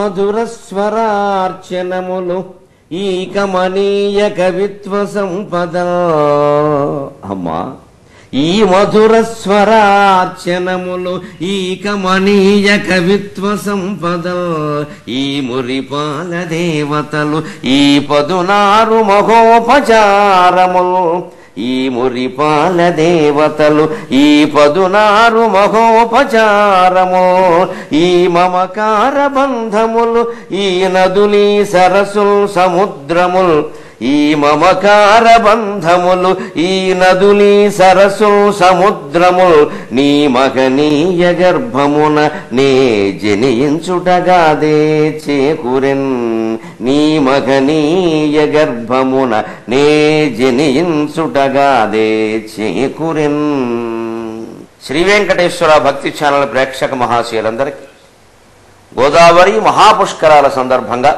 మధుర స్వరార్చనములు ఈ కమనీయ కవిత్వ సంపద అమ్మా ఈ మధుర స్వరార్చనములు ఈ కమనీయ కవిత్వ సంపద ఈ మురిపాల దేవతలు ఈ పదునారు మహోపచారములు ఈ మురిపాల దేవతలు ఈ పదునారు మహోపచారము ఈ మమకార బంధములు ఈ నదులి సరసుల్ సముద్రముల్ ఈ మమకార బంధములు ఈ నదులి సరసు సముద్రములు నీ మగనీయ గర్భమున నే జనించుటగాదే చేకూరెన్ నీ మగనీయ గర్భమున నే జనించుటగాదే చేకూరెన్ శ్రీ వెంకటేశ్వర భక్తి ఛానల్ ప్రేక్షక మహాశయులందరికీ గోదావరి మహాపుష్కరాల సందర్భంగా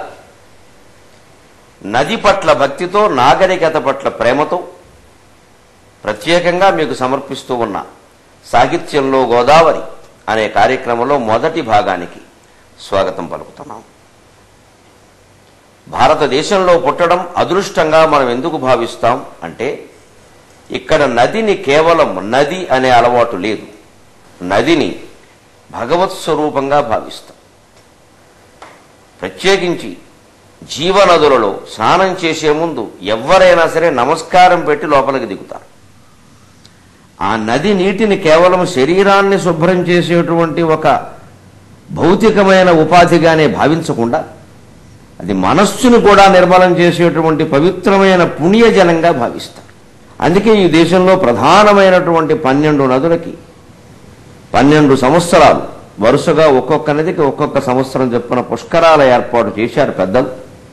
నది పట్ల భక్తితో నాగరికత పట్ల ప్రేమతో ప్రత్యేకంగా మీకు సమర్పిస్తూ ఉన్న సాహిత్యంలో గోదావరి అనే కార్యక్రమంలో మొదటి భాగానికి స్వాగతం పలుకుతున్నాం భారతదేశంలో పుట్టడం అదృష్టంగా మనం ఎందుకు భావిస్తాం అంటే ఇక్కడ నదిని కేవలం నది అనే అలవాటు లేదు నదిని భగవత్ స్వరూపంగా భావిస్తాం ప్రత్యేకించి జీవనదులలో స్నానం చేసే ముందు ఎవరైనా సరే నమస్కారం పెట్టి లోపలికి దిగుతారు ఆ నది నీటిని కేవలం శరీరాన్ని శుభ్రం చేసేటువంటి ఒక భౌతికమైన ఉపాధిగానే భావించకుండా అది మనస్సును కూడా నిర్మలం చేసేటువంటి పవిత్రమైన పుణ్యజలంగా భావిస్తారు అందుకే ఈ దేశంలో ప్రధానమైనటువంటి పన్నెండు నదులకి పన్నెండు సంవత్సరాలు వరుసగా ఒక్కొక్క నదికి ఒక్కొక్క సంవత్సరం చొప్పున పుష్కరాల ఏర్పాటు చేశారు పెద్దలు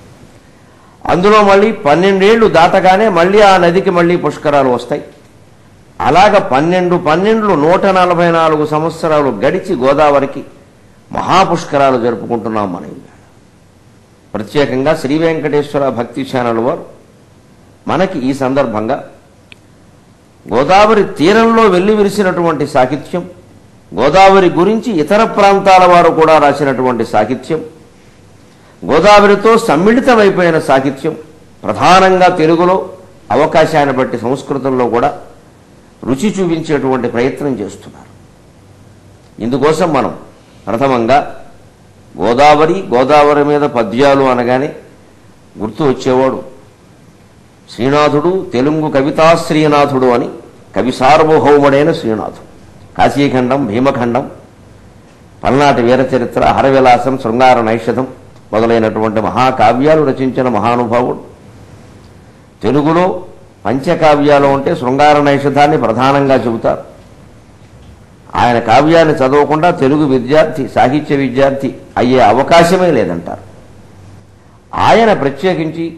అందులో మళ్ళీ పన్నెండేళ్లు దాటగానే మళ్ళీ ఆ నదికి మళ్ళీ పుష్కరాలు వస్తాయి అలాగ పన్నెండు పన్నెండు నూట నలభై నాలుగు సంవత్సరాలు గడిచి గోదావరికి మహాపుష్కరాలు జరుపుకుంటున్నాం మనం ఇవాళ. ప్రత్యేకంగా శ్రీ వెంకటేశ్వర భక్తి ఛానల్ వారు మనకి ఈ సందర్భంగా గోదావరి తీరంలో వెళ్లి విరిసినటువంటి సాహిత్యం గోదావరి గురించి ఇతర ప్రాంతాల వారు కూడా రాసినటువంటి సాహిత్యం గోదావరితో సమ్మిళితమైపోయిన సాహిత్యం ప్రధానంగా తెలుగులో అవకాశాన్ని బట్టి సంస్కృతంలో కూడా రుచి చూపించేటువంటి ప్రయత్నం చేస్తున్నారు ఇందుకోసం మనం ప్రథమంగా గోదావరి గోదావరి మీద పద్యాలు అనగానే గుర్తు వచ్చేవాడు శ్రీనాథుడు తెలుగు కవితా శ్రీనాథుడు అని కవి సార్వభౌముడైన శ్రీనాథుడు కాశీఖండం భీమఖండం పల్నాటి వీరచరిత్ర హరవిలాసం శృంగార నైషధం మొదలైనటువంటి మహాకావ్యాలు రచించిన మహానుభావుడు తెలుగులో పంచకావ్యాలు అంటే శృంగార నైషధాన్ని ప్రధానంగా చెబుతారు ఆయన కావ్యాన్ని చదవకుండా తెలుగు విద్యార్థి సాహిత్య విద్యార్థి అయ్యే అవకాశమే లేదంటారు ఆయన ప్రత్యేకించి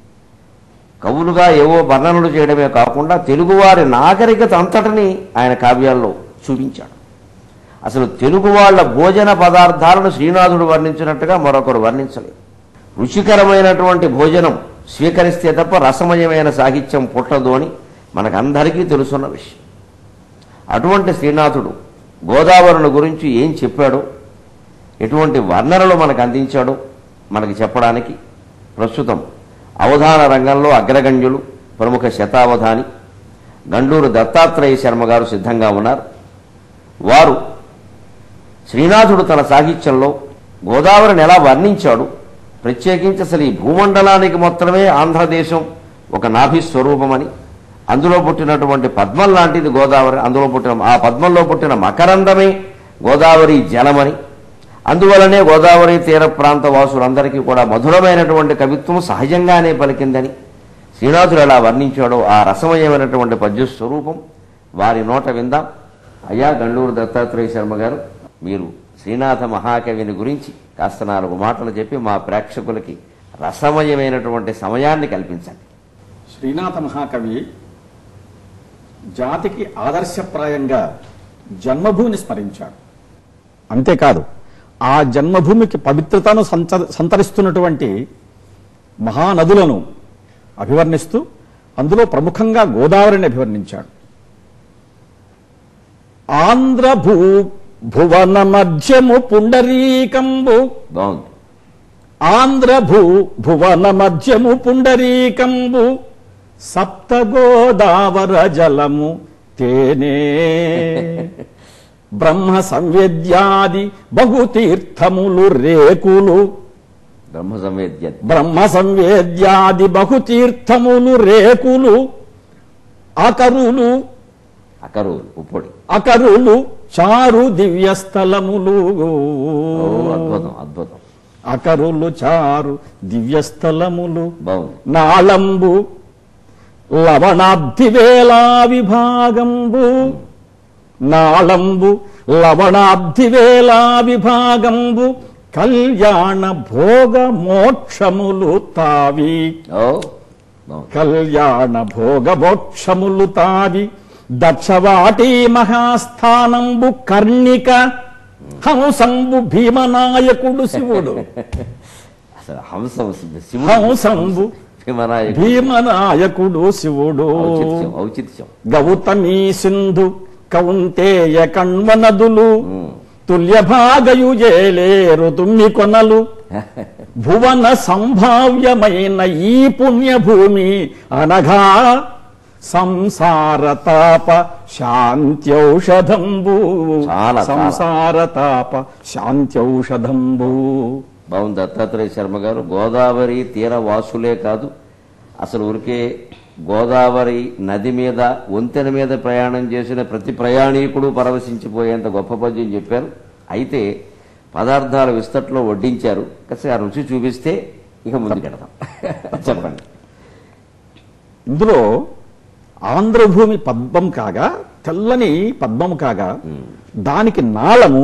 కవులుగా ఏవో వర్ణనలు చేయడమే కాకుండా తెలుగువారి నాగరికత అంతటిని ఆయన కావ్యాల్లో చూపించాడు అసలు తెలుగు వాళ్ళ భోజన పదార్థాలను శ్రీనాథుడు వర్ణించినట్టుగా మరొకరు వర్ణించలేదు రుచికరమైనటువంటి భోజనం స్వీకరిస్తే తప్ప రసమయమైన సాహిత్యం పుట్టదు అని మనకందరికీ తెలుసున్న విషయం అటువంటి శ్రీనాథుడు గోదావరిని గురించి ఏం చెప్పాడో ఎటువంటి వర్ణనలు మనకు అందించాడో మనకి చెప్పడానికి ప్రస్తుతం అవధాన రంగంలో అగ్రగణ్యులు ప్రముఖ శతావధాని గండూరు దత్తాత్రేయ శర్మ గారు సిద్ధంగా ఉన్నారు వారు శ్రీనాథుడు తన సాహిత్యంలో గోదావరిని ఎలా వర్ణించాడు ప్రత్యేకించి అసలు ఈ భూమండలానికి మొత్తమే ఆంధ్రదేశం ఒక నాభి స్వరూపమని అందులో పుట్టినటువంటి పద్మం లాంటిది గోదావరి అందులో పుట్టిన ఆ పద్మంలో పుట్టిన మకరందమే గోదావరి జలమని అందువలనే గోదావరి తీర ప్రాంత వాసులందరికీ కూడా మధురమైనటువంటి కవిత్వం సహజంగానే పలికిందని శ్రీనాథుడు ఎలా వర్ణించాడో ఆ రసమయమైనటువంటి పద్య స్వరూపం వారి నోట విందాం అయ్యా గండూరు దత్తాత్రేయ శర్మ గారు మీరు శ్రీనాథ మహాకవిని గురించి కాస్త నాలుగు మాటలు చెప్పి మా ప్రేక్షకులకి రసమయమైనటువంటి సమయాన్ని కల్పించండి శ్రీనాథ మహాకవి జాతికి ఆదర్శప్రాయంగా జన్మభూమిని స్మరించాడు అంతేకాదు ఆ జన్మభూమికి పవిత్రతను సంచ సంతరిస్తున్నటువంటి మహానదులను అభివర్ణిస్తూ అందులో ప్రముఖంగా గోదావరిని అభివర్ణించాడు ఆంధ్ర భూ భువన మధ్యము పుండరీకంబు బాగుంది ఆంధ్రభూ భువన మధ్యము పుండరీకంబు సప్త గోదావర జలము తేనే బ్రహ్మ సంవేద్యాది బహుతీర్థములు రేకులు బ్రహ్మ సంవేద్య బ్రహ్మ సంవేద్యాది బహుతీర్థములు రేకులు అకరులు అకరూరు ఉప్పొడి అకరులు చారు దివ్యస్థలములు ఓ అద్భుతం అద్భుతం అకరులు చారు దివ్యస్థలములు బాగుంది నాళంబు లవణాబ్ధి వేళా విభాగంబు నాళంబు లవణాబ్ధి వేళా విభాగంబు కళ్యాణ భోగ మోక్షములు తావి ఓ బాగుంది కళ్యాణ భోగ మోక్షములు తావి దక్షవాటి మహాస్థానంబు కర్ణిక హంసంబు భీమనాయకుడు శివుడు అసలు హంసం శివుడు హంసంబు భీమనాయకుడు భీమనాయకుడు శివుడు ఔచిత్యం ఔచిత్యం గౌతమీ సింధు కౌంతేయ కణ్వనదులు ఉమ్. తుల్య భాగయుజేలేరు తుమ్మి కొనలు భువన సంభావ్యమైన ఈ పుణ్యభూమి అనగా సంసార తాప శాంత్యౌషధంబు చాలా, చాలా. సంసార తాప శాంత్యౌషధంబు బాగుంది దత్తాత్రేయ శర్మ గారు గోదావరి తీర వాసులే కాదు అసలు ఊరికే గోదావరి నది మీద వంతెన మీద ప్రయాణం చేసిన ప్రతి ప్రయాణికుడు పరవశించిపోయేంత గొప్ప పద్యం చెప్పారు అయితే పదార్థాల విస్తట్లో వడ్డించారు కాస్త ఆ రుచి చూపిస్తే ఇక ముందుకెడదాం చెప్పండి ఇందులో ఆంధ్రభూమి పద్మం కాగా తెల్లని పద్మం కాగా దానికి నాళము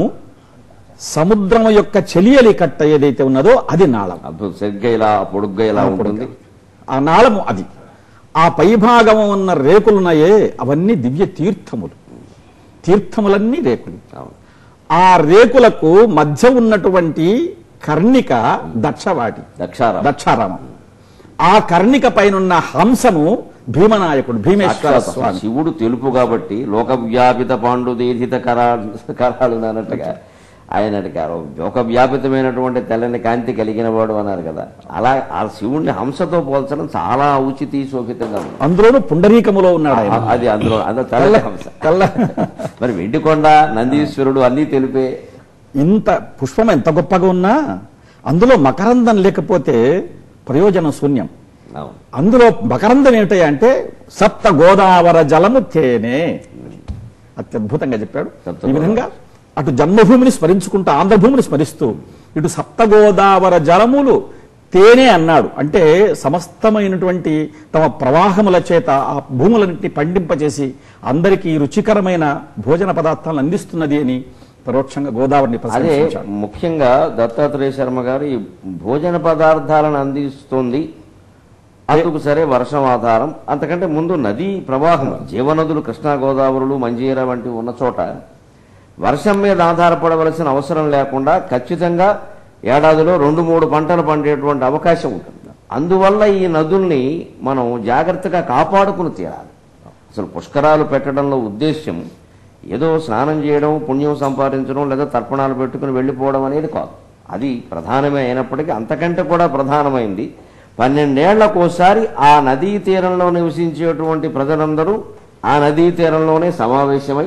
సముద్రం యొక్క చెలియలి కట్ట ఏదైతే ఉన్నదో అది నాళం అద్భుతం సరిగ్గా ఇలా పొడుగ్గా ఇలా ఉంటుంది ఆ నాళము అది ఆ పైభాగము ఉన్న రేకులున్నాయే అవన్నీ దివ్య తీర్థములు తీర్థములన్నీ రేకులు అవును ఆ రేకులకు మధ్య ఉన్నటువంటి కర్ణిక దక్షవాటి దక్షారాం దక్షారామం ఆ కర్ణిక పైనున్న హంసము భీమనాయకుడు భీమేశ్వర సాక్షాత్ స్వామి శివుడు తెలుపు కాబట్టి లోక వ్యాపిత పాండు దీర్ఘిత కరాలు కరాలు అన్నట్టుగా ఆయన అడిగారు లోక వ్యాపితమైనటువంటి తెల్లని కాంతి కలిగిన వాడు అన్నారు కదా అలా ఆ శివుణ్ణి హంసతో పోల్చడం చాలా ఔచితి శోభితంగా ఉంది అందులోనూ పుండరీకములో ఉన్నాడు ఆయన ఆ- అది అందులో అందులో తెల్లని హంస తెల్ల మరి వెండికొండ నందీశ్వరుడు అన్నీ తెలిపే ఇంత పుష్పం ఎంత గొప్పగా ఉన్నా అందులో మకరందం లేకపోతే ప్రయోజనం శూన్యం అవును అందులో మకరందం ఏమిటాయి అంటే సప్త గోదావర జలము తేనే అత్యద్భుతంగా చెప్పాడు సప్త ఈ విధంగా అటు జన్మభూమిని స్మరించుకుంటూ ఆంధ్రభూమిని స్మరిస్తూ ఇటు సప్త గోదావర జలములు తేనే అన్నాడు అంటే సమస్తమైనటువంటి తమ ప్రవాహముల చేత ఆ భూములన్నింటినీ పండింపచేసి అందరికీ రుచికరమైన భోజన పదార్థాలను అందిస్తున్నది అని పరోక్షంగా గోదావరిని అదే ప్రశంసించాడు ముఖ్యంగా దత్తాత్రేయ శర్మ గారు ఈ భోజన పదార్థాలను అందిస్తుంది అందుకు సరే వర్షం ఆధారం అంతకంటే ముందు నదీ ప్రవాహం జీవనదులు కృష్ణా గోదావరులు మంజీర వంటి ఉన్న చోట వర్షం మీద ఆధారపడవలసిన అవసరం లేకుండా ఖచ్చితంగా ఏడాదిలో రెండు మూడు పంటలు పండేటువంటి అవకాశం ఉంటుంది అందువల్ల ఈ నదుల్ని మనం జాగ్రత్తగా కాపాడుకుని తీరాలి అసలు పుష్కరాలు పెట్టడంలో ఉద్దేశ్యం ఏదో స్నానం చేయడం పుణ్యం సంపాదించడం లేదా తర్పణాలు పెట్టుకుని వెళ్ళిపోవడం అనేది కాదు అది ప్రధానమే అయినప్పటికీ అంతకంటే కూడా ప్రధానమైంది పన్నెండేళ్లకోసారి ఆ నదీ తీరంలో నివసించేటువంటి ప్రజలందరూ ఆ నదీ తీరంలోనే సమావేశమై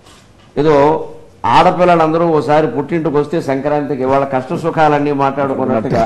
ఏదో ఆడపిల్లలందరూ ఓసారి పుట్టింటికి వస్తే సంక్రాంతికి వాళ్ళ కష్ట సుఖాలన్నీ మాట్లాడుకున్నట్టుగా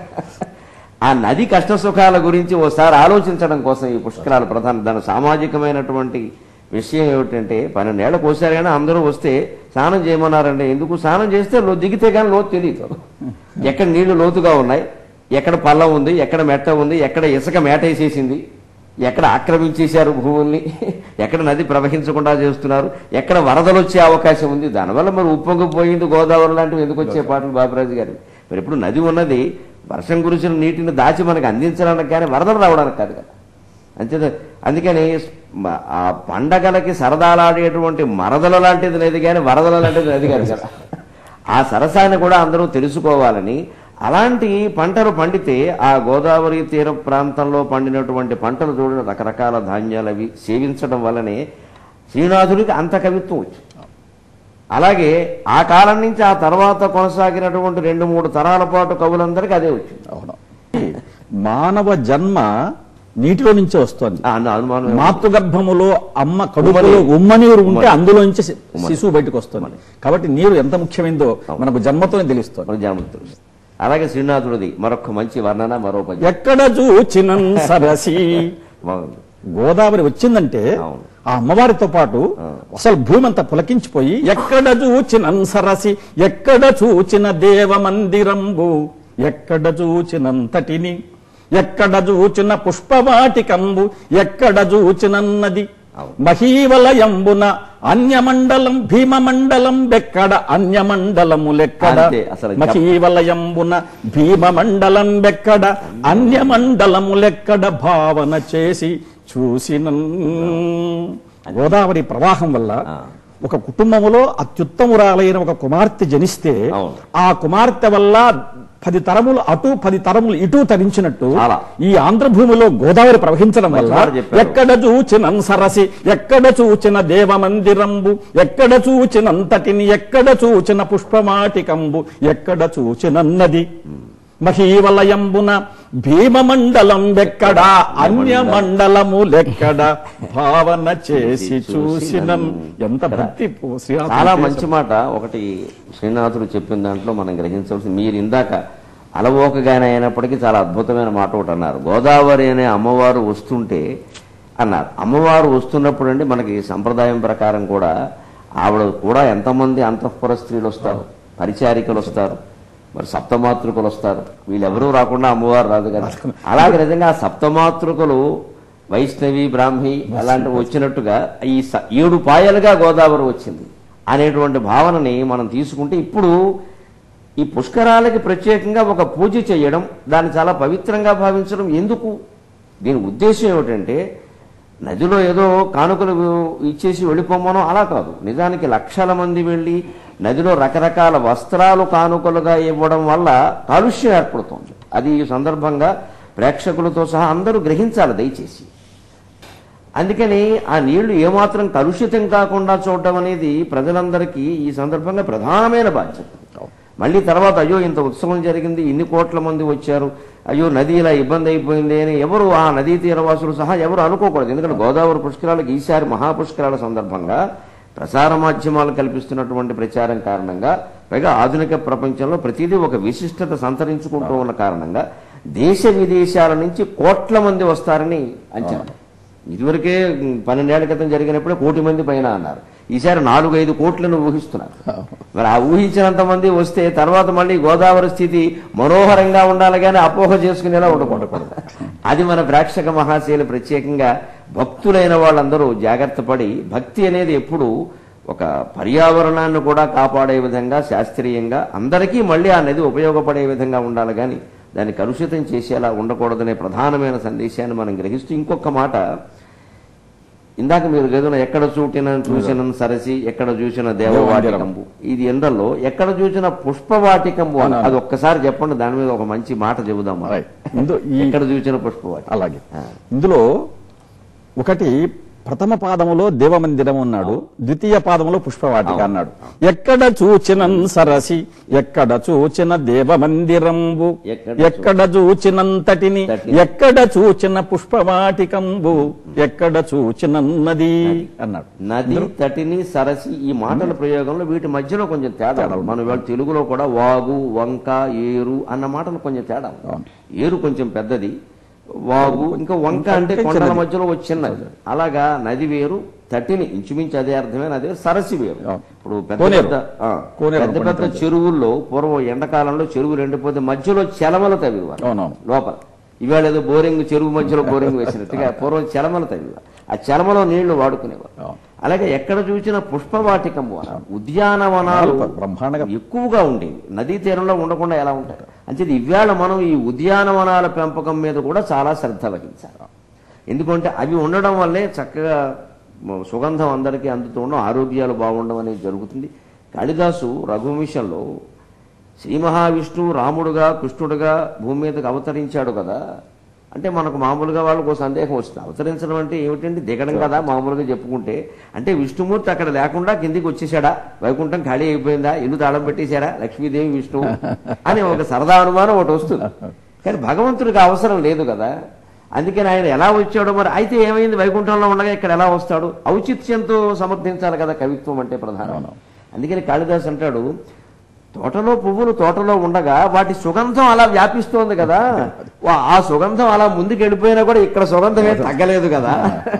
ఆ నది కష్ట సుఖాల గురించి ఓసారి ఆలోచించడం కోసం ఈ పుష్కరాలు ప్రధాన దాని సామాజికమైనటువంటి విషయం ఏమిటంటే పన్నెండేళ్లకు ఒకసారి కానీ అందరూ వస్తే స్నానం చేయమన్నారండి ఎందుకు స్నానం చేస్తే లో దిగితే కానీ లోతు తెలియదు ఎక్కడ నీళ్లు లోతుగా ఉన్నాయి ఎక్కడ పల్లం ఉంది ఎక్కడ మెట్ట ఉంది ఎక్కడ ఇసుక మేటేసేసింది ఎక్కడ ఆక్రమించేశారు భూముల్ని ఎక్కడ నది ప్రవహించకుండా చేస్తున్నారు ఎక్కడ వరదలు వచ్చే అవకాశం ఉంది దానివల్ల మరి ఉప్పొంగిపోయింది గోదావరి లాంటివి ఎందుకు వచ్చే పాటలు బాబురాజు గారు మరి ఇప్పుడు నది ఉన్నది వర్షం కురిసిన నీటిని దాచి మనకు అందించడానికి కానీ వరదలు రావడానికి కాదు కదా అంతే అందుకని మ- ఆ పండగలకి సరదాలాడేటువంటి మరదల లాంటిది లేదు కానీ వరదల లాంటిది నది కాదు కదా ఆ సరసాన్ని కూడా అందరూ తెలుసుకోవాలని అలాంటి పంటలు పండితే ఆ గోదావరి తీర ప్రాంతంలో పండినటువంటి పంటలు చూడడం రకరకాల ధాన్యాలు అవి సేవించడం వల్లనే శ్రీనాథుడికి అంత కవిత్వం వచ్చింది అలాగే ఆ కాలం నుంచి ఆ తర్వాత కొనసాగినటువంటి రెండు మూడు తరాల పాటు కవులందరికీ అదే వచ్చింది అవును మానవ జన్మ నీటిలో నుంచే వస్తోంది ఆ, అన్న అనుమానం ఏమీ లేదు. మాతృగర్భములో అమ్మ కడుపులో ఉమ్మ నీరు ఉంటే అందులో నుంచి శి- శిశువు బయటకు వస్తుంది కాబట్టి నీరు ఎంత ముఖ్యమైందో మనకు జన్మతోనే తెలుస్తుంది మన జాగ్రత్త తెలుసు. అలాగే శ్రీనాథుడిది మరొక మంచి వర్ణన మరో పద్యం ఎక్కడ చూచినం సరసి బాగుంది గోదావరి వచ్చిందంటే అవును. ఆ అమ్మవారితో పాటు అసలు భూమి అంతా పులకించిపోయి ఎక్కడ చూచిన సరసి ఎక్కడ చూచిన దేవ మందిరంబు ఎక్కడ చూచినంతటిని ఎక్కడ చూచిన పుష్పవాటికంబు ఎక్కడ చూచినన్నది అవును. మహీవలయంబున అన్యమండలం భీమమండలం బెక్కడ అన్యమండలములెక్కడ అంతే, అసలు చెప్ప- మహీవలయంబున భీమమండలం బెక్కడ అన్యమండలములెక్కడ భావన చేసి చూసిన గోదావరి ప్రవాహం వల్ల ఆ. ఒక కుటుంబంలో అత్యుత్తమురాలైన ఒక కుమార్తె జనిస్తే అవును. ఆ కుమార్తె వల్ల పది తరములు అటు పది తరములు ఇటు తరించినట్టు చాలా. ఈ ఆంధ్రభూమిలో గోదావరి ప్రవహించడం వల్ల మంచి మాట చెప్పారు. ఎక్కడ చూచిన సరసి ఎక్కడ చూచిన దేవ మందిరంబు ఎక్కడ చూచినంతటిని ఎక్కడ చూచిన పుష్పమాటికంబు ఎక్కడ చూచినన్నది మహీవలయంబున భీమమండలం ఎక్కడ అన్య మండలము లెక్కడ భావన చేసి చూసిన ఎంత భక్తి శ్రీనాథుడు చాలా చేశాడు. మంచి మాట ఒకటి శ్రీనాథుడు చెప్పిన దాంట్లో మనం గ్రహించవలసింది మీరు ఇందాక అలవోకగానే అయినప్పటికీ చాలా అద్భుతమైన మాట ఒకటి అన్నారు గోదావరి అనే అమ్మవారు వస్తుంటే అన్నారు అమ్మవారు వస్తున్నప్పుడు అండి మనకి సంప్రదాయం ప్రకారం కూడా ఆవిడ కూడా ఎంతమంది అంతఃపుర స్త్రీలు వస్తారు పరిచారికలు వస్తారు మరి సప్తమాతృకులు వస్తారు వీళ్ళెవరూ రాకుండా అమ్మవారు రాదు కదా అలాగే నిజంగా ఆ సప్తమాతృకులు వైష్ణవి బ్రాహ్మి అలాంటివి వచ్చినట్టుగా ఈ స- ఏడు పాయలుగా గోదావరి వచ్చింది అనేటువంటి భావనని మనం తీసుకుంటే ఇప్పుడు ఈ పుష్కరాలకి ప్రత్యేకంగా ఒక పూజ చేయడం దాన్ని చాలా పవిత్రంగా భావించడం ఎందుకు దీని ఉద్దేశం ఏమిటంటే నదిలో ఏదో కానుకలు ఇచ్చేసి వెళ్ళిపోమనో అలా కాదు నిజానికి లక్షల మంది వెళ్ళి నదిలో రకరకాల వస్త్రాలు కానుకలుగా ఇవ్వడం వల్ల కాలుష్యం ఏర్పడుతుంది అది ఈ సందర్భంగా ప్రేక్షకులతో సహా అందరూ గ్రహించాలి దయచేసి అందుకని ఆ నీళ్లు ఏమాత్రం కలుషితం కాకుండా చూడటం అనేది ప్రజలందరికీ ఈ సందర్భంగా ప్రధానమైన బాధ్యత మళ్ళీ తర్వాత అయ్యో ఇంత ఉత్సవం జరిగింది ఇన్ని కోట్ల మంది వచ్చారు అయ్యో నది ఇలా ఇబ్బంది అయిపోయింది అని ఎవరు ఆ నదీ తీరవాసులు సహా ఎవరు అనుకోకూడదు ఎందుకంటే గోదావరి పుష్కరాలకు ఈసారి మహాపుష్కరాల సందర్భంగా ప్రసార మాధ్యమాలు కల్పిస్తున్నటువంటి ప్రచారం కారణంగా పైగా ఆధునిక ప్రపంచంలో ప్రతిదీ ఒక విశిష్టత సంతరించుకుంటూ ఉన్న కారణంగా దేశ విదేశాల నుంచి కోట్ల మంది వస్తారని అంచనా ఇదివరకే ఉమ్, పన్నెండేళ్ల క్రితం జరిగినప్పుడే కోటి మంది పైన అన్నారు ఈసారి నాలుగు ఐదు కోట్లను ఊహిస్తున్నారు మరి ఆ ఊహించినంత మంది వస్తే తర్వాత మళ్ళీ గోదావరి స్థితి మనోహరంగా ఉండాలి కానీ అపోహ చేసుకునేలా ఉండకూడదు అది మన ప్రేక్షక మహాశీలు ప్రత్యేకంగా భక్తులైన వాళ్ళందరూ జాగ్రత్త పడి భక్తి అనేది ఎప్పుడు ఒక పర్యావరణాన్ని కూడా కాపాడే విధంగా శాస్త్రీయంగా అందరికీ మళ్ళీ ఆ నది ఉపయోగపడే విధంగా ఉండాలి కానీ దాన్ని కలుషితం చేసేలా ఉండకూడదనే ప్రధానమైన సందేశాన్ని మనం గ్రహిస్తూ ఇంకొక మాట ఇందాక మీరు ఏదైనా ఎక్కడ చూటిన చూసిన సరసి ఎక్కడ చూసిన దేవవాటికంబు ఇది ఎందల్లో ఎక్కడ చూసిన పుష్పవాటికంబు అని అది ఒక్కసారి చెప్పండి దాని మీద ఒక మంచి మాట చెబుదాం మనం. Right. ఇందు ఈ ఎక్కడ చూసిన పుష్పవాటి అలాగే ఆ. ఇందులో ఒకటి ప్రథమ పాదములో దేవమందిరం ఉన్నాడు ద్వితీయ పాదములో పుష్పవాటిక అవును. అన్నాడు ఎక్కడ చూచిన సరసి ఎక్కడ చూచిన దేవమందిరంబు ఎక్కడ ఎక్కడ చూచినంతటిని తటిని. ఎక్కడ చూచిన పుష్పవాటికంబు ఎక్కడ చూచినన్నది అన్నాడు నది తటిని సరసి ఈ మాటల ప్రయోగంలో వీటి మధ్యలో కొంచెం తేడా ఉంది. మనం ఇవాళ తెలుగులో కూడా వాగు వంక ఏరు అన్న మాటలు కొంచెం తేడా ఉంది. అవును. ఏరు కొంచెం పెద్దది వాగు ఇంకా వంక అంటే ఇంకా కొండల చిన్నది. మధ్యలో ఒక చిన్నది అలాగా నది వేరు తటిని ఇంచుమించు అదే అర్థమే అదే సరసి వేరు అవును. ఇప్పుడు పెద్ద కోనేరు. పెద్ద ఆ, కోనేరు పెద్ద పెద్ద అనుకోండి. చెరువుల్లో పూర్వం ఎండాకాలంలో చెరువులు ఎండిపోతే మధ్యలో చెలమలు తవ్వేవారు అవునవును. లోపల ఇవాళ ఏదో బోరింగ్ చెరువు మధ్యలో బోరింగ్ వేసినట్టుగా పూర్వం చలమలు తవ్వేవారు ఆ చలమలో నీళ్లు వాడుకునేవారు అవును. అలాగే ఎక్కడ చూసిన పుష్పవాటికము అన ఉద్యానవనాలు బ్రహ్మాండంగా ఎక్కువగా ఉండేవి నదీ తీరంలో ఉండకుండా ఎలా ఉంటాయి అంటే ఇవాళ మనం ఈ ఉద్యానవనాల పెంపకం మీద కూడా చాలా శ్రద్ధ వహించాలి ఎందుకంటే అవి ఉండడం వల్లే చక్కగా మ- సుగంధం అందరికీ అందుతూ ఉండడం ఆరోగ్యాలు బాగుండడం అనేది జరుగుతుంది కాళిదాసు రఘువంశంలో శ్రీ మహావిష్ణువు రాముడుగా కృష్ణుడుగా భూమి మీదకి అవతరించాడు కదా అంటే మనకు మామూలుగా వాళ్ళకు ఒక సందేహం వస్తుంది అవతరించడం అంటే ఏమిటండి దిగడం కదా మామూలుగా చెప్పుకుంటే అంటే విష్ణుమూర్తి అక్కడ లేకుండా కిందికి వచ్చేసాడా వైకుంఠం ఖాళీ అయిపోయిందా ఇల్లు తాళం పెట్టేశారా లక్ష్మీదేవి విష్ణువు అని ఒక సరదా అనుమానం ఒకటి వస్తుంది కానీ భగవంతుడికి అవసరం లేదు కదా అందుకని ఆయన ఎలా వచ్చాడో మరి అయితే ఏమైంది వైకుంఠంలో ఉండగా ఇక్కడ ఎలా వస్తాడు ఔచిత్యంతో సమర్థించాలి కదా కవిత్వం అంటే ప్రధానం అవును. అందుకని కాళిదాస్ అంటాడు తోటలో పువ్వులు తోటలో ఉండగా వాటి సుగంధం అలా వ్యాపిస్తోంది కదా వా- ఆ సుగంధం అలా ముందుకు వెళ్ళిపోయినా కూడా ఇక్కడ సుగంధమే తగ్గలేదు కదా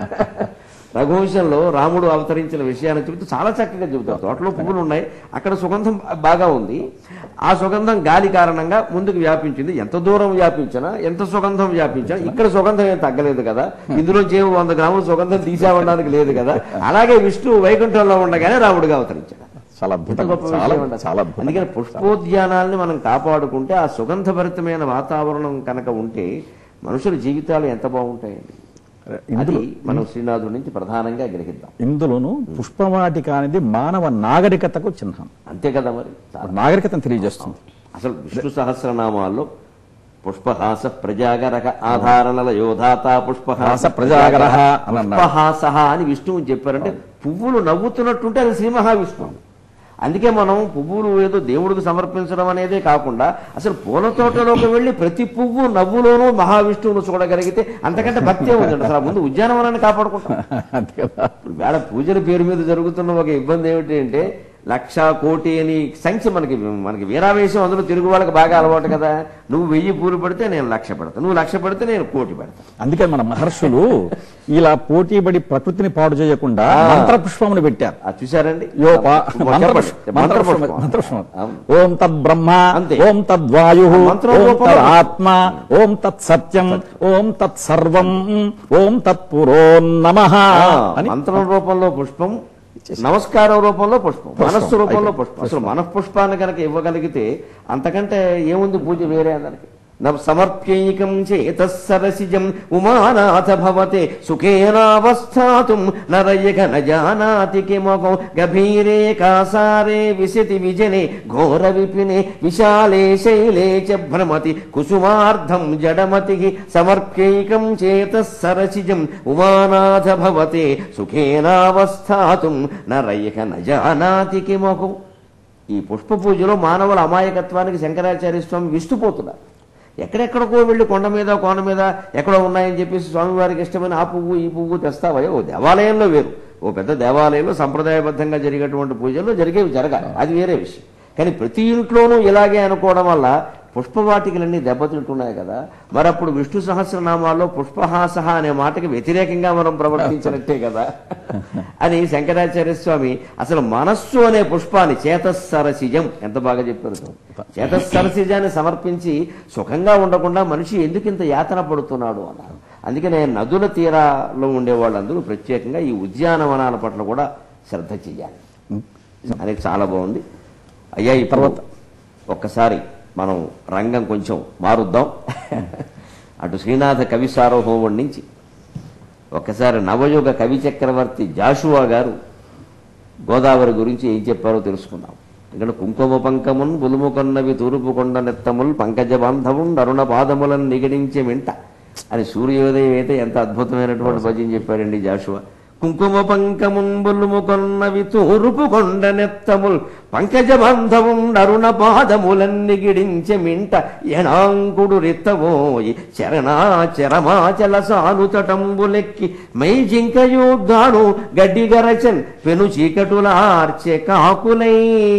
రఘువంశంలో రాముడు అవతరించిన విషయాన్ని చెబుతూ చాలా చక్కగా చెబుతారు తోటలో పువ్వులు ఉన్నాయి అక్కడ సుగంధం బాగా ఉంది ఆ సుగంధం గాలి కారణంగా ముందుకు వ్యాపించింది ఎంత దూరం వ్యాపించినా ఎంత సుగంధం వ్యాపించినా ఇక్కడ సుగంధం ఏం తగ్గలేదు కదా ఇందులో చేవు వంద గ్రాముల సుగంధం తీసావడానికి లేదు కదా అలాగే విష్ణు వైకుంఠంలో ఉండగానే రాముడిగా అవతరించాడు చాలా ఎంత అద్భుతంగా గొప్ప చాలా విషయం అండి. చాలా అద్భుతంగా అందుకని పుష్పోద్యానాల్ని మనం కాపాడుకుంటే ఆ సుగంధభరితమైన వాతావరణం కనుక ఉంటే మనుషుల జీవితాలు ఎంత బాగుంటాయండి అది ఇందులో మనం శ్రీనాథుడి నుంచి ప్రధానంగా గ్రహిద్దాం ఇందులోను పుష్పవాటిక అనేది మానవ నాగరికతకు చిహ్నం అంతే కదా మరి నాగరికతను తెలియజేస్తుంది అసలు విష్ణు సహస్రనామాల్లో పుష్పహాస ప్రజాగరక ఆధారణల యోధాత పుష్పహాస హాస ప్రజాగరః అని అన్నాడు. పుష్పహాస అని విష్ణువు చెప్పారంటే పువ్వులు నవ్వుతున్నట్టుంటే అది శ్రీ మహావిష్ణువు అందుకే మనం పువ్వులు ఏదో దేవుడికి సమర్పించడం అనేదే కాకుండా అసలు పూల తోటలోకి వెళ్ళి ప్రతి పువ్వు నవ్వులోనూ మహావిష్ణువును చూడగలిగితే అంతకంటే భక్తే ఉందండి అసలు ఆ ముందు ఉద్యానవనాన్ని కాపాడుకుంటాం అంతే కదా ఇప్పుడు వేళ పూజల పేరు మీద జరుగుతున్న ఒక ఇబ్బంది ఏమిటి అంటే లక్ష కోటి అని సంఖ్య మనకి మనకి వీరావేశం అందులో తెలుగు వాళ్ళకి బాగా అలవాటు కదా నువ్వు వెయ్యి పూలు పెడితే నేను లక్ష పెడతాను నువ్వు లక్ష పెడితే నేను కోటి పెడతాను అందుకే మన మహర్షులు ఇలా పోటీపడి ప్రకృతిని పాడు చేయకుండా ఆ. మంత్ర పుష్పమును పెట్టారు అది చూసారండి యో పా- చెప్పండి. మంత్ర పుష్ప- చెప్పండి. మంత్ర మంత్ర పుష్ప- పుష్పం. మంత్ర పుష్పం. అవును. ఓం తద్ బ్రహ్మ అంతే. ఓం తద్వాయు ఆ మంత్రం ఓం రూపంలో తద్ ఆత్మ ఓం తత్ సత్యం ఓం తత్ సర్వం ఓం తత్ పురో నమ ఆ, అని మంత్రం రూపంలో పుష్పం నమస్కారం రూపంలో పుష్పం మనస్సు రూపంలో అయిపోయింది. పుష్పం అసలు మనఃపుష్పాన్ని కనుక ఇవ్వగలిగితే అంతకంటే ఏముంది పూజ వేరే అందరికి నవ సమర్ప్యైకం చేతసరసిజం ఉమానాథ భవతే సుఖేనావస్థాతుం నరయక న జానాతి కిమకం గభీరే కాసారే విశతి విజనే ఘోర విపినే విశాలే శైలే చ భ్రమతి కుసుమార్ధం జడమతి సమర్ప్యైకం చేతసరసిజం ఉమానాథ భవతే సుఖేనావస్థాతుం నరయక న జానాతి కిమకం ఈ పుష్ప పూజలో మానవుల అమాయకత్వానికి శంకరాచార్య స్వామి విస్తుపోతున్నారు ఎక్కడెక్కడికో వెళ్ళి కొండ మీద కోన మీద ఎక్కడో ఉన్నాయని చెప్పేసి స్వామివారికి ఇష్టమైన ఆ పువ్వు ఈ పువ్వు తెస్తావా ఓ దేవాలయంలో వేరు ఓ పెద్ద దేవాలయంలో సంప్రదాయబద్ధంగా జరిగేటువంటి పూజల్లో జరిగేవి జరగాలి అది వేరే విషయం కానీ ప్రతి ఇంట్లోనూ ఇలాగే అనుకోవడం వల్ల పుష్పవాటికలన్నీ దెబ్బతింటున్నాయి కదా మరి అప్పుడు విష్ణు సహస్రనామాల్లో పుష్పహాసహ అనే మాటకి వ్యతిరేకంగా మనం ప్రవర్తించినట్టే కదా అని శంకరాచార్య స్వామి అసలు మనస్సు అనే పుష్పాన్ని చేతస్సరసిజం ఎంత బాగా చెప్పారు చూడు. చేతస్సరసిజాన్ని సమర్పించి సుఖంగా ఉండకుండా మనిషి ఎందుకు ఇంత యాతన పడుతున్నాడు అన్నారు అందుకనే నదుల తీరాల్లో ఉండే వాళ్ళందరూ ప్రత్యేకంగా ఈ ఉద్యానవనాల పట్ల కూడా శ్రద్ధ చెయ్యాలి అనేది చాలా బాగుంది అయ్యా ఈ తర్వాత ఒక్కసారి మనం రంగం కొంచెం మారుద్దాం అటు శ్రీనాథ కవి సార్వభౌముడి నుంచి ఒక్కసారి నవయుగ కవి చక్రవర్తి జాషువా గారు గోదావరి గురించి ఏం చెప్పారో తెలుసుకుందాం ఇక్కడ కుంకుమ పంకమున్ బులుము కొన్నవి తూర్పు కొండ నెత్తముల్ పంకజ బాంధవున్ అరుణ పాదములను నిగడించే మింట అని సూర్యోదయం అయితే ఎంత అద్భుతమైనటువంటి భజన చెప్పారండి జాషువా కుంకుమ పంకమున్ బులుము కొన్నవి తూర్పు కొండ నెత్తముల్ పంకజ బాంధవున్ అరుణ పాదములన్ని గిడించె మింట ఎణాంకుడు రిత్తవోయి చరణా చరమాచల సానుతటంబులెక్కి మై జింకయోద్ధాను గడ్డిగరచన్ పెను చీకటులార్చె కాకులై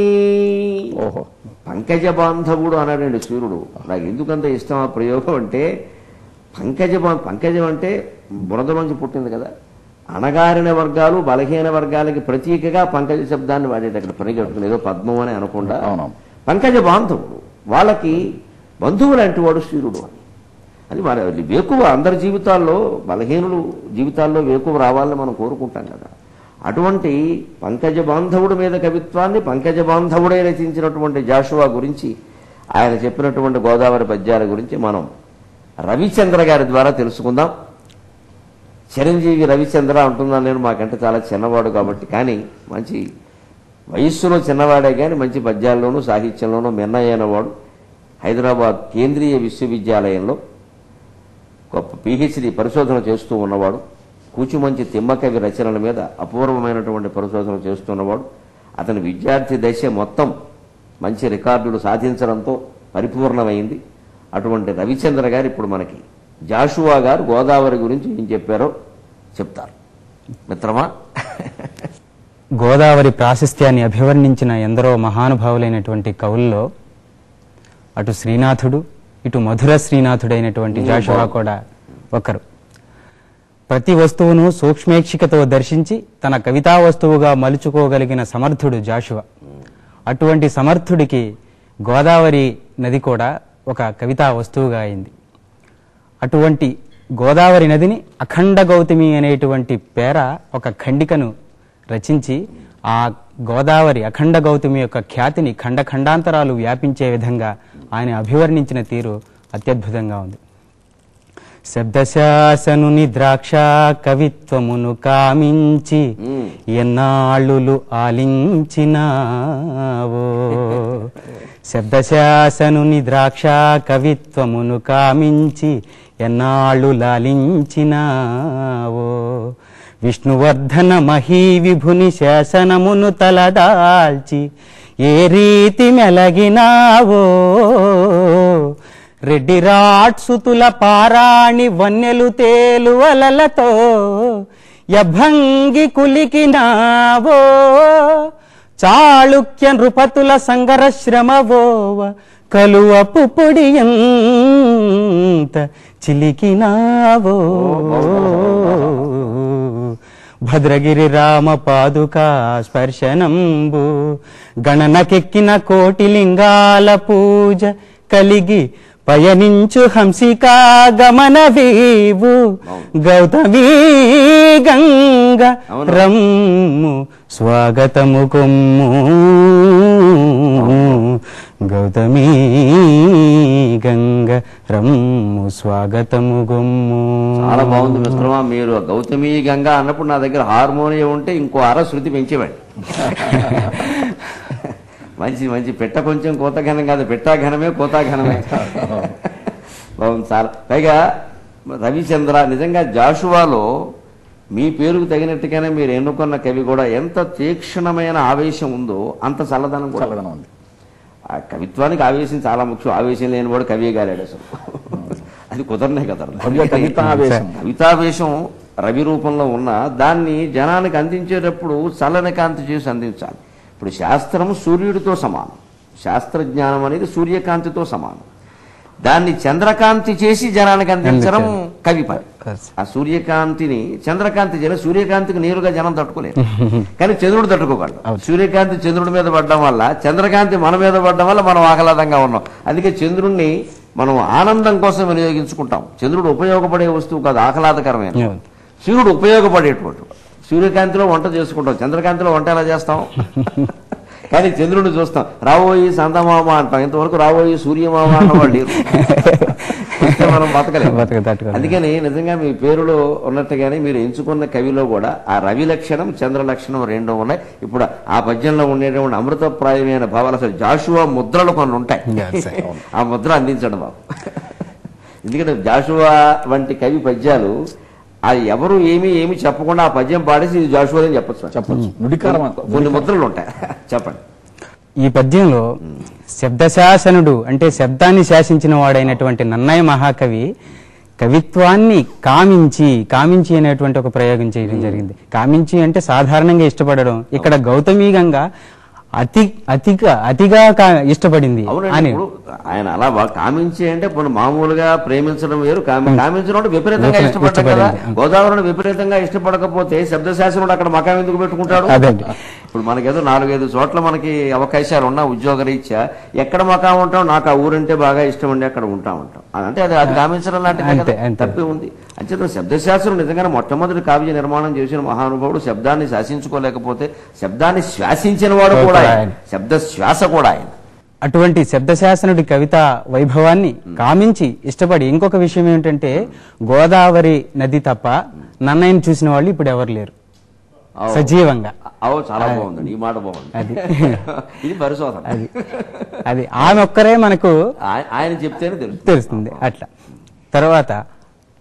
ఓహో పంకజ బాంధవుడు అన్నాడండి సూర్యుడు నాకు ఎందుకంత ఇష్టం ఆ ప్రయోగం అంటే పంకజ బా- పంకజం అంటే బురదలోంచి పుట్టింది కదా అణగారిన వర్గాలు బలహీన వర్గాలకి ప్రతీకగా పంకజ శబ్దాన్ని వాడేది అక్కడ పని కట్టుకుని ఏదో పద్మం అని అనకుండా అవునవును. పంకజ బాంధవుడు వాళ్ళకి బంధువులు అంటే వాడు సూర్యుడు అని అది వాళ్ళ వేకువ అందరి జీవితాల్లో బలహీనులు జీవితాల్లో వేకువ రావాలని మనం కోరుకుంటాం కదా అటువంటి పంకజ బాంధవుడి మీద కవిత్వాన్ని పంకజ బాంధవుడే రచించినటువంటి జాషువా గురించి ఆయన చెప్పినటువంటి గోదావరి పద్యాల గురించి మనం రవిచంద్ర గారి ద్వారా తెలుసుకుందాం చిరంజీవి రవిచంద్ర అంటున్నాను నేను మాకంటే చాలా చిన్నవాడు కాబట్టి కానీ మంచి వయస్సులో చిన్నవాడే కానీ మంచి పద్యాల్లోనూ సాహిత్యంలోనూ మిన్నయ్యైన వాడు హైదరాబాద్ కేంద్రీయ విశ్వవిద్యాలయంలో గొప్ప పిహెచ్డి పరిశోధన చేస్తూ ఉన్నవాడు కూచిమంచి తిమ్మకవి రచనల మీద అపూర్వమైనటువంటి పరిశోధన చేస్తున్నవాడు అతని విద్యార్థి దశ మొత్తం మంచి రికార్డులు సాధించడంతో పరిపూర్ణమైంది అటువంటి రవిచంద్ర గారు ఇప్పుడు మనకి జాషువా గారు గోదావరి గురించి ఏం చెప్పారో చెప్తారు మిత్రమా గోదావరి ప్రాశస్త్యాన్ని అభివర్ణించిన ఎందరో మహానుభావులైనటువంటి కవుల్లో అటు శ్రీనాథుడు ఇటు మధుర శ్రీనాథుడైనటువంటి జాషువా కూడా ఒకరు ప్రతి వస్తువును సూక్ష్మేక్షికతో దర్శించి తన కవితా వస్తువుగా మలుచుకోగలిగిన సమర్థుడు జాషువా అటువంటి సమర్థుడికి గోదావరి నది కూడా ఒక కవితా వస్తువుగా అయింది అటువంటి గోదావరి నదిని అఖండ గౌతమి అనేటువంటి పేర ఒక ఖండికను రచించి ఆ గోదావరి అఖండ గౌతమి యొక్క ఖ్యాతిని ఖండ ఖండాంతరాలు వ్యాపించే విధంగా ఆయన అభివర్ణించిన తీరు అత్యద్భుతంగా ఉంది శబ్దశాసనుని ద్రాక్ష కవిత్వమును కామించి ఎన్నాళ్ళులు ఆలించినావో శబ్దశాసనుని ద్రాక్ష కవిత్వమును కామించి ఎన్నాళ్ళు లాలించినావో విష్ణువర్ధన మహీ విభుని శాసనమును తలదాల్చి ఏ రీతి మెలగినావో రెడ్డి రాట్సుతుల పారాణి వన్నెలు తేలు అలలతో యభంగి కులికినావో చాళుక్య నృపతుల సంగర శ్రమవోవ కలువపు పొడియంత చిలికినావో భద్రగిరి రామ పాదుకా స్పర్శనంబు గణనకెక్కిన కోటి లింగాల పూజ కలిగి పయనించు హంసికా గమన వీవు గౌతమీ గంగ అవును. రమ్ము స్వాగతము కొమ్ము గౌతమీ గంగ రమ్ము స్వాగతము గొమ్ము చాలా బాగుంది మిత్రమా మీరు గౌతమి గంగా అన్నప్పుడు నా దగ్గర హార్మోనియం ఉంటే ఇంకో అర శృతి పెంచేవాడి మంచి మంచి పెట్ట కొంచెం కోత ఘనం కాదు పెట్టా ఘనమే కోతా ఘనమే బాగుంది చాలా పైగా రవిచంద్ర నిజంగా జాషువాలో మీ పేరుకు తగినట్టుగానే మీరు ఎన్నుకున్న కవి కూడా ఎంత తీక్షణమైన ఆవేశం ఉందో అంత చల్లదనం కూడా చల్లదనం ఉంది ఆ కవిత్వానికి ఆవేశం చాలా ముఖ్యం ఆవేశం లేని వాడు కవి గాలేడు అసలు అది కుదరనే కదా భవ్య కవితావేశం. కవితావేశం రవి రూపంలో ఉన్న దాన్ని జనానికి అందించేటప్పుడు చల్లని కాంతి చేసి అందించాలి ఇప్పుడు శాస్త్రం సూర్యుడితో సమానం శాస్త్రజ్ఞానం అనేది సూర్యకాంతితో సమానం దాన్ని చంద్రకాంతి చేసి జనానికి అందించడం కవి పని ఆ సూర్యకాంతిని చంద్రకాంతి జన సూర్యకాంతికి నేరుగా జనం తట్టుకోలేరు కానీ చంద్రుడు తట్టుకోగలడు సూర్యకాంతి చంద్రుడి మీద పడడం వల్ల చంద్రకాంతి మన మీద పడడం వల్ల మనం ఆహ్లాదంగా ఉన్నాం అందుకే చంద్రుణ్ణి మనం ఆనందం కోసం వినియోగించుకుంటాం చంద్రుడు ఉపయోగపడే వస్తువు కాదు ఆహ్లాదకరమైన అవును. సూర్యుడు ఉపయోగపడేటువంటి వాడు. సూర్యకాంతిలో వంట చేసుకుంటాం చంద్రకాంతిలో వంట ఎలా చేస్తాం కానీ చంద్రుడిని చూస్తాం రాబోయి సందమామ అంటాం ఇంతవరకు రాబోయి సూర్యమామ అన్నవాళ్ళు లేరు అంటే మనం బతకలేము బతక తట్టుకోలేము. అందుకని నిజంగా మీ పేరులో ఉన్నట్టుగానే మీరు ఎంచుకున్న కవిలో కూడా ఆ రవి లక్షణం చంద్ర లక్షణం రెండు ఉన్నాయి ఇప్పుడు ఆ పద్యంలో ఉండేటువంటి అమృతప్రాయమైన భావాలు అసలు జాషువా ముద్రలు కొన్ని ఉంటాయి Yes, sir. ఆ ముద్ర అందించడం బాబు ఎందుకంటే జాషువా వంటి కవి పద్యాలు అది ఎవరు ఏమి ఏమి చెప్పకుండా ఆ పద్యం పాడేసి ఇది జాషువా అని చెప్పచ్చు చెప్పచ్చు నుడికారం కొన్ని ముద్రలు ఉంటాయి చెప్పండి ఈ పద్యంలో శబ్దశాసనుడు అంటే శబ్దాన్ని శాసించిన వాడైనటువంటి నన్నయ్య మహాకవి కవిత్వాన్ని కామించి కామించి అనేటువంటి ఒక ప్రయోగం చేయడం జరిగింది కామించి అంటే సాధారణంగా ఇష్టపడడం ఇక్కడ గౌతమి గంగ అతి అతిగా అతిగా కా- ఇష్టపడింది అవునండి అని ఇప్పుడు ఆయన అలా వా- కామించి అంటే ఇప్పుడు మామూలుగా ప్రేమించడం వేరు కామి- కామించడం అంటే విపరీతంగా విపరీ- ఇష్టపడ్డాం కదా ఇష్టపడింది. గోదావరిని విపరీతంగా ఇష్టపడకపోతే శబ్దశాసనుడు అక్కడ మకాం ఎందుకు పెట్టుకుంటాడు అదండి. ఇప్పుడు మనకేదో నాలుగైదు చోట్ల మనకి అవకాశాలు ఉన్నా ఉద్యోగ రీత్యా ఎక్కడ మకాం ఉంటాం నాకు ఆ ఊరంటే బాగా ఇష్టం ఉండి అక్కడ ఉంటా ఉంటాం అంటే అది అది కామించడం లాంటిదే అంతే, కదా అంతే. తప్పే ఉంది అంచేత శబ్దశాస్త్రం నిజంగానే మొట్టమొదటి కావ్య నిర్మాణం చేసిన మహానుభావుడు శబ్దాన్ని శాసించుకోలేకపోతే శబ్దాన్ని శ్వాసించిన వాడు కూడా ఆయన ఆయన. శబ్ద శ్వాస కూడా ఆయన అటువంటి శబ్దశాసనుడి కవిత వైభవాన్ని కామించి ఇష్టపడి ఇంకొక విషయం ఏమిటంటే గోదావరి నది తప్ప నన్నయ్యని చూసిన వాళ్ళు ఇప్పుడు ఎవరు లేరు అవు. సజీవంగా అవు చాలా బాగుందండి ఈ మాట బాగుంది అది. ఇది పరిశోధన అది అది ఆమె ఒక్కరే మనకు ఆయ- ఆయన చెప్తేనే తెలుసు తెలుస్తుంది అట్లా తర్వాత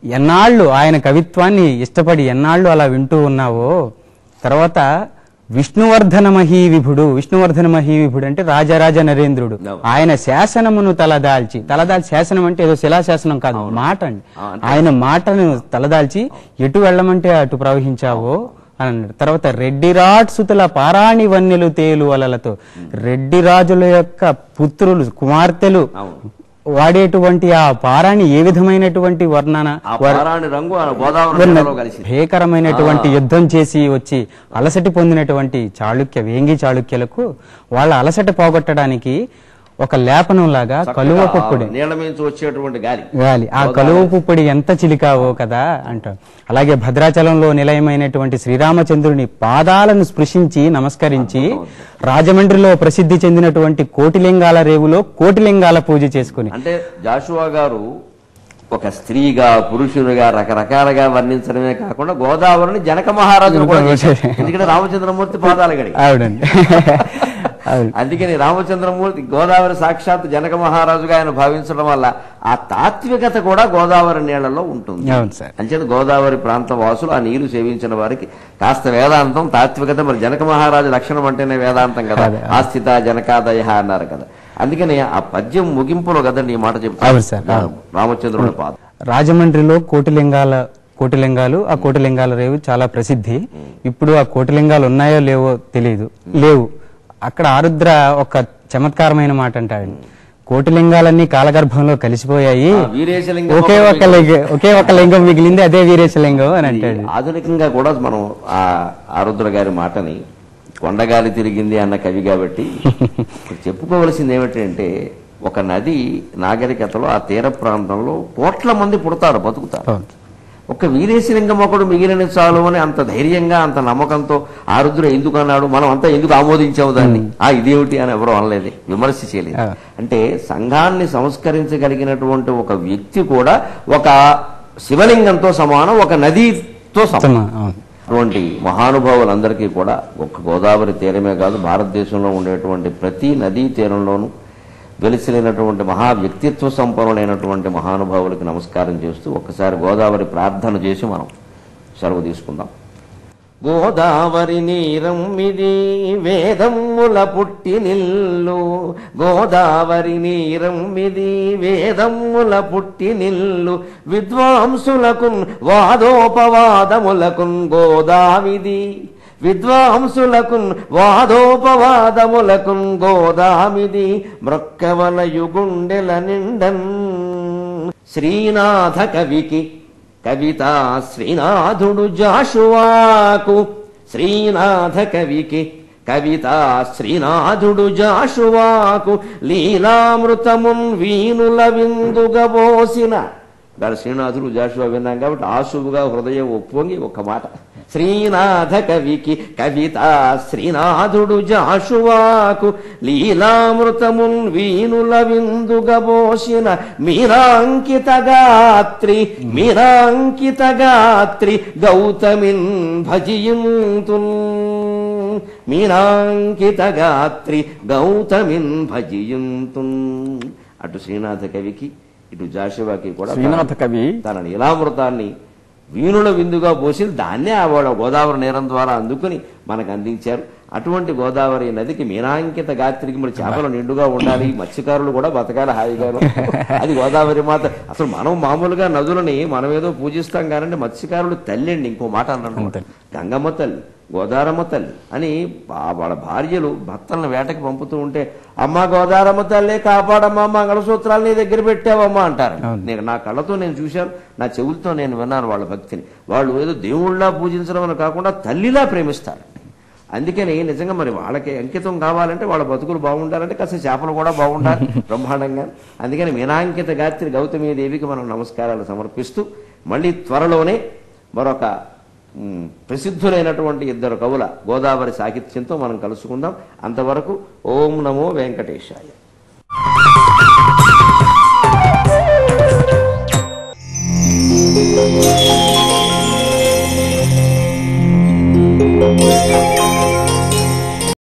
ఎన్నాళ్ళు ఆయన కవిత్వాన్ని ఇష్టపడి ఎన్నాళ్ళు అలా వింటూ ఉన్నావో తర్వాత విష్ణువర్ధన మహీవిభుడు విష్ణువర్ధన మహీవిభుడు అంటే రాజరాజ నరేంద్రుడు అవును. ఆయన శాసనమును తలదాల్చి తలదాల్చి శాసనం అంటే ఏదో శిలాశాసనం కాదు మాట అండి ఆ, అంటే- ఆయన మాటను తలదాల్చి ఎటు వెళ్ళమంటే అటు ప్రవహించావో అని అన్నాడు తర్వాత రెడ్డి రాట్సుతుల పారాణి వన్యలు తేలు అలలతో రెడ్డి రాజుల యొక్క పుత్రులు కుమార్తెలు అవును. వాడేటువంటి ఆ పారాణి ఏ విధమైనటువంటి వర్ణన ఆ వర్- పారాణి రంగు ఆ గోదావరి ఉన్న నీళ్ళలో కలిసింది భీకరమైనటువంటి యుద్ధం చేసి వచ్చి అలసట పొందినటువంటి చాళుక్య వేంగి చాళుక్యులకు వాళ్ళ అలసట పోగొట్టడానికి ఒక లేపనం లాగా కలువ చక్కగా పుప్పుడి ఆ నీళ్ల మించి వచ్చేటువంటి గాలి గాలి ఆ కలువ పుప్పొడి ఎంత చిలికావో కదా అంటాం అలాగే భద్రాచలంలో నిలయమైనటువంటి శ్రీరామచంద్రుని పాదాలను స్పృశించి నమస్కరించి రాజమండ్రిలో ప్రసిద్ధి చెందినటువంటి కోటిలింగాల రేవులో కోటిలింగాల పూజ చేసుకుని అంటే జాషువా గారు ఒక స్త్రీగా పురుషునిగా రకరకాలుగా వర్ణించడమే కాకుండా గోదావరిని జనక మహారాజును కూడా చేశారు. ఎందుకంటే రామచంద్రమూర్తి పాదాలు గడి ఆవిడండి అవును అందుకని రామచంద్రమూర్తి గోదావరి సాక్షాత్ జనక మహారాజుగా ఆయన భావించడం వల్ల ఆ తాత్వికత కూడా గోదావరి నీళ్లలో ఉంటుంది అవును సార్ అంచేత గోదావరి ప్రాంత వాసులు ఆ నీరు సేవించిన వారికి కాస్త వేదాంతం తాత్వికత మరి జనక మహారాజు లక్షణం అంటేనే వేదాంతం కదా అదే. ఆస్థిత జనకాదయ అన్నారు కదా అందుకని ఆ పద్యం ముగింపులో కదండి ఈ మాట అవును చెప్తాను సార్, అవును. రామచంద్రుడి పాదం రాజమండ్రిలో కోటిలింగాల కోటిలింగాలు ఆ కోటిలింగాల రేవు చాలా ప్రసిద్ధి ఇప్పుడు ఆ కోటిలింగాలు ఉన్నాయో లేవో తెలియదు లేవు అక్కడ ఆరుద్ర ఒక చమత్కారమైన మాట అంటాడు కోటిలింగాలన్నీ కాలగర్భంలో కలిసిపోయాయి ఆ వీరేశలింగం ఒకే ఒకటి ఒక లింగం ఒకే ఒక లింగం మిగిలింది అదే వీరేశలింగం అని అంటాడు ఆధునికంగా కూడా మనం ఆ ఆరుద్ర గారి మాటని కొండగాలి తిరిగింది అన్న కవి కాబట్టి ఇప్పుడు చెప్పుకోవలసింది ఏమిటంటే ఒక నది నాగరికతలో ఆ తీర ప్రాంతంలో కోట్ల మంది పుడతారు బతుకుతారు అవును. ఒక వీరేశలింగం ఒకడు మిగిలిన చాలు అని అంత ధైర్యంగా అంత నమ్మకంతో ఆరుద్ర ఎందుకు అన్నాడు మనం అంతా ఎందుకు ఆమోదించాము దాన్ని ఆ ఇదేమిటి అని ఎవరు అనలేదు విమర్శ చేయలేదు ఆ. అంటే సంఘాన్ని సంస్కరించగలిగినటువంటి ఒక వ్యక్తి కూడా ఒక శివలింగంతో సమానం ఒక నదితో సమానం ఉత్తమ, అవును. అటువంటి మహానుభావులందరికీ కూడా ఒక్క గోదావరి తీరమే కాదు భారతదేశంలో ఉండేటువంటి ప్రతి నదీ తీరంలోనూ వెలిసినటువంటి మహా వ్యక్తిత్వ సంపన్నులైనటువంటి మహానుభావులకి నమస్కారం చేస్తూ ఒక్కసారి గోదావరి ప్రార్థన చేసి మనం సెలవు తీసుకుందాం గోదావరి నీరమ్మిది వేదమ్ముల పుట్టి నిల్లు గోదావరి నీరమ్మిది వేదమ్ముల పుట్టి నిల్లు విద్వాంసులకున్ వాదోపవాదములకున్ గోదావిది విద్వాంసులకున్ వాదోపవాదములకున్ గోదామిది మ్రొక్కవల యుగుండెల నిండన్ శ్రీనాథ కవికి కవిత శ్రీనాథుడు జాషువాకు శ్రీనాథ కవికి కవిత శ్రీనాథుడు జాషువాకు లీలామృతమున్ వీనుల విందుగబోసిన దాని శ్రీనాథుడు జాషువా విన్నాం కాబట్టి ఆశువుగా హృదయం ఒప్పొంగి ఒక మాట శ్రీనాథ కవికి కవిత శ్రీనాథుడు జాషువాకు లీలామృతమున్ వీనుల విందుగబోసిన మీరాంకిత గాత్రి మీరాంకిత గాత్రి గౌతమిన్ భజియుంతున్ మీరాంకిత గాత్రి గౌతమిన్ భజియుంతున్ అటు శ్రీనాథ కవికి ఇటు జాషువాకి కూడా శ్రీనాథ కవి తన నీలామృతాన్ని వీణుల విందుగా పోసి దాన్నే ఆవిడ గోదావరి నేరం ద్వారా అందుకుని మనకు అందించారు అటువంటి గోదావరి నదికి మీనాంకిత గాత్రికి మరి చేపలు నిండుగా ఉండాలి మత్స్యకారులు కూడా బతకాలి హాయిగాను అది గోదావరి మాత అసలు మనం మామూలుగా నదులని మనం ఏదో పూజిస్తాం కానీ మత్స్యకారులు తల్లి అండి ఇంకో మాట అన్నాడు గంగమ్మ తల్లి గోదారమ్మ తల్లి అని ఆ వాళ్ళ భార్యలు భర్తలను వేటకి పంపుతూ ఉంటే అమ్మ గోదారమ్మ తల్లి కాపాడమ్మా మంగళసూత్రాలు నీ దగ్గర పెట్టావమ్మా అంటారు నేను నా కళ్ళతో నేను చూశాను నా చెవులతో నేను విన్నాను వాళ్ళ భక్తిని వాళ్ళు ఏదో దేవుళ్ళ పూజించడం అని కాకుండా తల్లిలా ప్రేమిస్తారు అందుకని నిజంగా మరి వాళ్ళకి అంకితం కావాలంటే వాళ్ళ బతుకులు బాగుండాలంటే కాస్త చేపలు కూడా బాగుండాలి బ్రహ్మాండంగా అందుకని మీనాంకిత గాత్రి గౌతమి దేవికి మనం నమస్కారాలు సమర్పిస్తూ మళ్ళీ త్వరలోనే మరొక మ్, ప్రసిద్ధులైనటువంటి ఇద్దరు కవుల గోదావరి సాహిత్యంతో మనం కలుసుకుందాం అంతవరకు ఓం నమో వెంకటేశాయ Thank you.